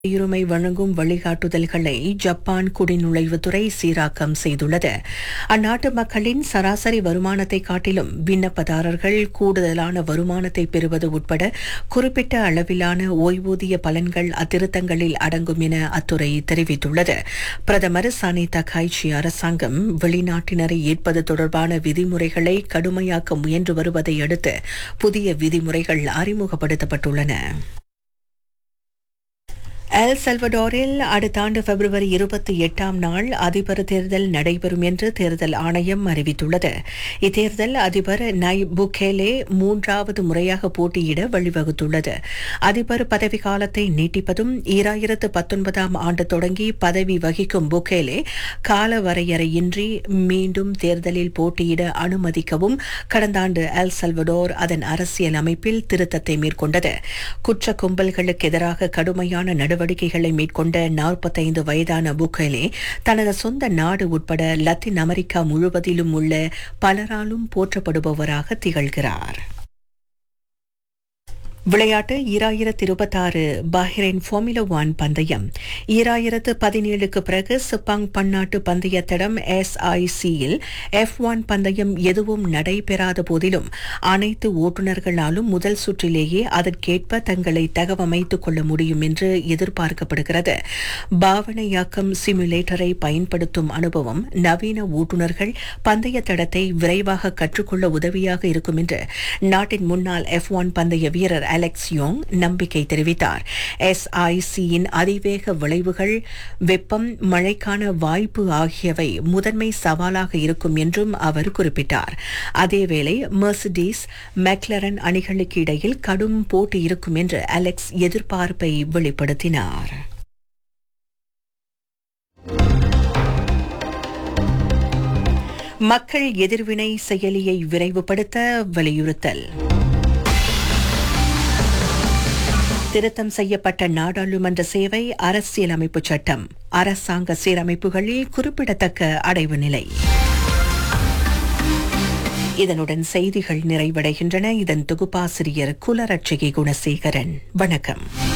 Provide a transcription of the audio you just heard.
குடியுரிமை வழங்கும் வழிகாட்டுதல்களை ஜப்பான் குடிநுழைவுத்துறை சீராக்கம் செய்துள்ளது அந்நாட்டு மக்களின் சராசரி வருமானத்தை காட்டிலும் விண்ணப்பதாரர்கள் கூடுதலான வருமானத்தை பெறுவது உட்பட குறிப்பிட்ட அளவிலான ஓய்வூதிய பலன்கள் அத்திருத்தங்களில் அடங்கும் என அத்துறை தெரிவித்துள்ளது பிரதமர் சனிதா காய்ச்சி அரசாங்கம் வெளிநாட்டினரை ஏற்பது தொடர்பான விதிமுறைகளை கடுமையாக்க முயன்று வருவதை அடுத்து புதிய விதிமுறைகள் அறிமுகப்படுத்தப்பட்டுள்ளன எல் சல்வடோரில் அடுத்த ஆண்டு பிப்ரவரி இருபத்தி எட்டாம் நாள் அதிபர் தேர்தல் நடைபெறும் என்று தேர்தல் ஆணையம் அறிவித்துள்ளது இத்தேர்தல் அதிபர் நை புகேலே மூன்றாவது முறையாக போட்டியிட வழிவகுத்துள்ளது அதிபர் பதவி காலத்தை நீட்டிப்பதும் ஈராயிரத்து பத்தொன்பதாம் ஆண்டு தொடங்கி பதவி வகிக்கும் புகேலே கால வரையறையின்றி மீண்டும் தேர்தலில் போட்டியிட அனுமதிக்கவும் கடந்த ஆண்டு எல் சல்வடோர் அதன் அரசியல் அமைப்பில் திருத்தத்தை மேற்கொண்டது குற்ற கும்பல்களுக்கு எதிராக கடுமையான நடவடிக்கை நடவடிக்கைகளை மேற்கொண்ட நாற்பத்தைந்து வயதான புகேலே தனது சொந்த நாடு உட்பட லத்தீன் அமெரிக்கா முழுவதிலும் உள்ள பலராலும் போற்றப்படுபவராக திகழ்கிறார் விளையாட்டு ஈராயிரத்து இருபத்தாறு பஹ்ரைன் ஃபார்முலா ஒன் பந்தயம் ஈராயிரத்து பதினேழுக்கு பிறகு சிப்பாங் பன்னாட்டு பந்தயத்திடம் எஸ்ஐசியில் எஃப் ஒன் பந்தயம் எதுவும் நடைபெறாத போதிலும் அனைத்து ஓட்டுநர்களாலும் முதல் சுற்றிலேயே அதற்கேற்ப தங்களை தகவமைத்துக் கொள்ள முடியும் என்று எதிர்பார்க்கப்படுகிறது பாவனையாக்கம் சிமுலேட்டரை பயன்படுத்தும் அனுபவம் நவீன ஓட்டுநர்கள் பந்தய தடத்தை விரைவாக கற்றுக்கொள்ள உதவியாக இருக்கும் என்று நாட்டின் முன்னாள் எஃப் ஒன் பந்தய வீரர் அலெக்ஸ் யோங் நம்பிக்கை தெரிவித்தார் எஸ்ஐசியின் அதிவேக விளைவுகள் வெப்பம் மழைக்கான வாய்ப்பு ஆகியவை முதன்மை சவாலாக இருக்கும் என்றும் அவர் குறிப்பிட்டார் அதேவேளை மெர்சிடிஸ் மெக்லரன் அணிகளுக்கு இடையில் கடும் போட்டி இருக்கும் என்று அலெக்ஸ் எதிர்பார்ப்பை வெளிப்படுத்தினார் மக்கள் எதிர்வினை செயலியை விரைவுபடுத்த வலியுறுத்தல் திருத்தம் செய்யப்பட்ட நாடாளுமன்ற சேவை அரசியலமைப்பு சட்டம் அரசாங்க சீரமைப்புகளில் குறிப்பிடத்தக்க அடைவு நிலை இதனுடன் செய்திகள் நிறைவடைகின்றன இதன் தொகுப்பாசிரியர் குலரட்சிகை குணசேகரன் வணக்கம்